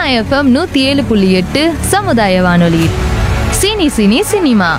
FM நூற்றி ஏழு புள்ளி எட்டு சமுதாய வானொலி சினி சினி சினிமா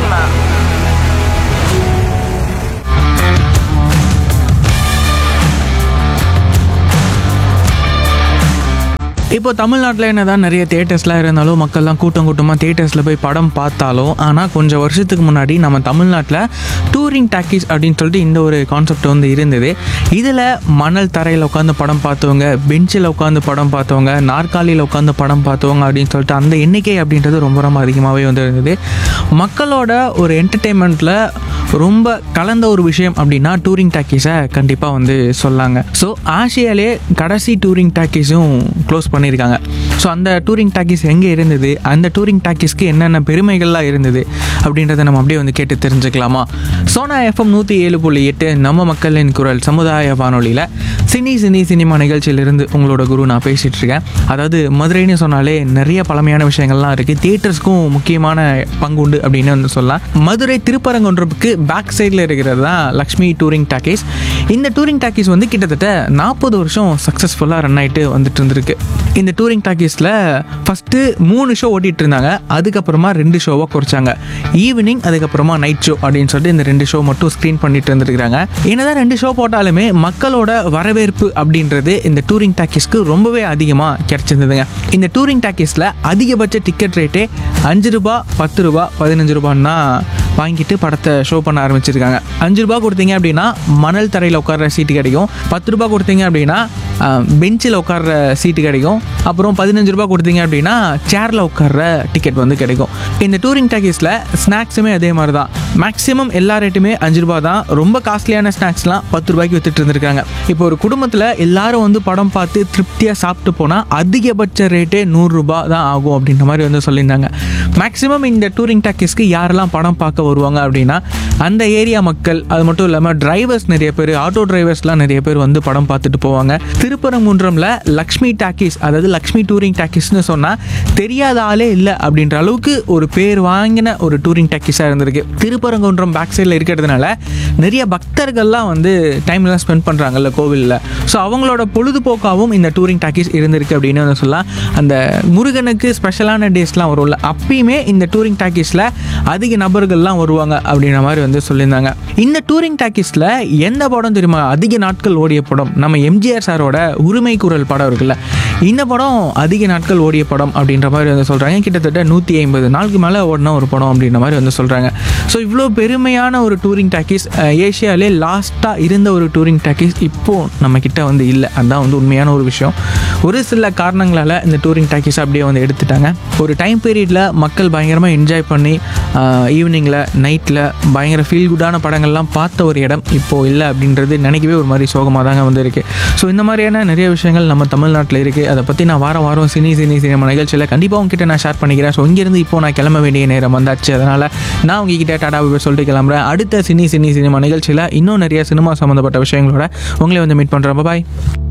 இப்போ தமிழ்நாட்டில் என்னதான் நிறைய தேட்டர்ஸ்லாம் இருந்தாலும் மக்கள்லாம் கூட்டம் கூட்டமாக தேட்டர்ஸில் போய் படம் பார்த்தாலும் ஆனால் கொஞ்சம் வருஷத்துக்கு முன்னாடி நம்ம தமிழ்நாட்டில் டூரிங் டாக்கீஸ் அப்படின்னு சொல்லிட்டு இந்த ஒரு கான்செப்ட் வந்து இருந்தது இதில் மணல் தரையில் உட்காந்து படம் பார்த்தவங்க பெஞ்சில் உட்காந்து படம் பார்த்தவங்க நாற்காலியில் உட்காந்து படம் பார்த்தவங்க அப்படின்னு சொல்லிட்டு அந்த எண்ணிக்கை அப்படின்றது ரொம்ப ரொம்ப அதிகமாகவே வந்து இருந்தது மக்களோட ஒரு என்டர்டெயின்மெண்ட்டில் ரொம்ப கலந்த ஒரு விஷயம் அப்படின்னா டூரிங் டாக்கீஸை கண்டிப்பாக வந்து சொல்லாங்க ஸோ ஆசியாலே கடைசி டூரிங் டாக்கீஸும் க்ளோஸ் பண்ணியிருக்காங்க ஸோ அந்த டூரிங் டாக்கீஸ் எங்கே இருந்தது அந்த டூரிங் டாக்கீஸ்க்கு என்னென்ன பெருமைகள்லாம் இருந்தது அப்படின்றத நம்ம அப்படியே வந்து கேட்டு தெரிஞ்சுக்கலாமா சோனா எஃப்எம் நூற்றி ஏழு புள்ளி எட்டு நம்ம மக்களின் குரல் சமுதாய வானொலியில் சினி சினி சினிமா நிகழ்ச்சியிலிருந்து உங்களோட குரு நான் பேசிகிட்டு இருக்கேன் அதாவது மதுரைன்னு சொன்னாலே நிறைய பழமையான விஷயங்கள்லாம் இருக்குது தியேட்டர்ஸ்க்கும் முக்கியமான பங்கு உண்டு அப்படின்னு வந்து சொல்லலாம் மதுரை திருப்பரங்குன்றப்புக்கு பேக் சைடில் இருக்கிறது தான் லக்ஷ்மி டூரிங் டாக்கீஸ் இந்த டூரிங் டாக்கீஸ் வந்து கிட்டத்தட்ட நாற்பது வருஷம் சக்ஸஸ்ஃபுல்லாக ரன் ஆகிட்டு வந்துட்டு இருந்திருக்கு இந்த டூரிங் டாக்கீஸில் ஃபஸ்ட்டு மூணு ஷோ ஓட்டிகிட்டு இருந்தாங்க அதுக்கப்புறமா ரெண்டு ஷோவாக குறைச்சாங்க ஈவினிங் அதுக்கப்புறமா நைட் ஷோ அப்படின்னு சொல்லிட்டு இந்த ரெண்டு ஷோ மட்டும் ஸ்க்ரீன் பண்ணிட்டு இருந்திருக்காங்க என்னதான் ரெண்டு ஷோ போட்டாலுமே மக்களோட வரவேற்பு அப்படின்றது இந்த டூரிங் டாக்கீஸ்க்கு ரொம்பவே அதிகமாக கிடைச்சிருந்ததுங்க இந்த டூரிங் டாக்கீஸில் அதிகபட்ச டிக்கெட் ரேட்டே அஞ்சு ரூபா பத்து ரூபா பதினஞ்சு ரூபான்னா வாங்கிட்டு படத்தை ஷோ பண்ண ஆரம்பிச்சிருக்காங்க அஞ்சு ரூபா கொடுத்தீங்க அப்படின்னா மணல் தரையில் உட்கார்ற சீட்டு கிடைக்கும் பத்து ரூபா கொடுத்தீங்க அப்படின்னா பெஞ்சில் உட்கார்ற சீட்டு கிடைக்கும் அப்புறம் பதினஞ்சு ரூபா கொடுத்தீங்க அப்படின்னா சேரில் உட்கார்ற டிக்கெட் வந்து கிடைக்கும் இந்த டூரிங் டாக்கீஸில் ஸ்நாக்ஸுமே அதே மாதிரி தான் மேக்ஸிமம் எல்லா ரேட்டுமே அஞ்சு ரூபா தான் ரொம்ப காஸ்ட்லியான ஸ்நாக்ஸ்லாம் பத்து ரூபாய்க்கு வித்துட்டு இருந்திருக்காங்க இப்போ ஒரு குடும்பத்தில் எல்லாரும் வந்து படம் பார்த்து திருப்தியாக சாப்பிட்டு போனால் அதிகபட்ச ரேட்டே நூறுரூபா தான் ஆகும் அப்படின்ற மாதிரி வந்து சொல்லியிருந்தாங்க மேக்ஸிமம் இந்த டூரிங் டாக்கீஸ்க்கு யாரெல்லாம் படம் பார்க்க வருவாங்க அப்படின்னா அந்த ஏரியா மக்கள் அது மட்டும் இல்லாமல் டிரைவர்ஸ் நிறைய பேர் ஆட்டோ டிரைவர்ஸ்லாம் நிறைய பேர் வந்து படம் பார்த்துட்டு போவாங்க திருப்பரங்குன்றம்ல லக்ஷ்மி டாக்கீஸ் அதாவது லக்ஷ்மி டூரிங் டாக்கீஸ்னு சொன்னால் தெரியாத ஆளே இல்லை அப்படின்ற அளவுக்கு ஒரு பேர் வாங்கின ஒரு டூரிங் டாக்கீஸாக இருந்திருக்கு திருப்பரங்குன்றம் பேக் சைடில் இருக்கிறதுனால நிறைய பக்தர்கள்லாம் வந்து டைம்லாம் ஸ்பெண்ட் பண்ணுறாங்கல்ல கோவிலில் ஸோ அவங்களோட பொழுதுபோக்காகவும் இந்த டூரிங் டாக்கீஸ் இருந்திருக்கு அப்படின்னு வந்து சொல்லலாம் அந்த முருகனுக்கு ஸ்பெஷலான டேஸ்லாம் வரும்ல அப்பயுமே இந்த டூரிங் டாக்கீஸில் அதிக நபர்கள்லாம் வருவாங்க அப்படின்ற மாதிரி வந்து சொல்லியிருந்தாங்க இந்த டூரிங் டாக்கீஸில் எந்த படம் தெரியுமா அதிக நாட்கள் ஓடிய படம் நம்ம எம்ஜிஆர் சாரோட உரிமை குரல் படம் இருக்குல்ல இந்த படம் அதிக நாட்கள் ஓடிய படம் அப்படின்ற மாதிரி வந்து சொல்கிறாங்க கிட்டத்தட்ட நூற்றி ஐம்பது நாளுக்கு மேலே ஓடின ஒரு படம் அப்படின்ற மாதிரி வந்து சொல்கிறாங்க ஸோ இவ்வளோ பெருமையான ஒரு டூரிங் டாக்கீஸ் ஏஷியாலே லாஸ்ட்டாக இருந்த ஒரு டூரிங் டாக்கீஸ் இப்போது நம்மக்கிட்ட வந்து இல்லை அதுதான் வந்து உண்மையான ஒரு விஷயம் ஒரு சில காரணங்களால் இந்த டூரிங் டாக்கீஸ் அப்படியே வந்து எடுத்துட்டாங்க ஒரு டைம் பீரியடில் மக்கள் பயங்கரமாக என்ஜாய் பண்ணி ஈவினிங்கில் நைட்டில் பயங்கர ஃபீல் குட்டான படங்கள்லாம் பார்த்த ஒரு இடம் இப்போது இல்லை அப்படின்றது நினைக்கவே ஒரு மாதிரி சோகமாக தாங்க வந்து இருக்குது ஸோ இந்த மாதிரியான நிறைய விஷயங்கள் நம்ம தமிழ்நாட்டில் இருக்குது அதை பற்றி நான் வாரம் வாரம் சினி சினி சினிமா நிகழ்ச்சியில் கண்டிப்பாக உங்ககிட்ட நான் ஷேர் பண்ணிக்கிறேன் ஸோ இங்கேருந்து இப்போ நான் கிளம்ப வேண்டிய நேரம் வந்தாச்சு அதனால் நான் உங்ககிட்ட டாடா போய் சொல்லிட்டு கிளம்புறேன் அடுத்த சினி சினி சினிமா நிகழ்ச்சியில் இன்னும் நிறைய சினிமா சம்மந்தப்பட்ட விஷயங்களோட உங்களை வந்து மீட் பண்ணுறேன் பாய்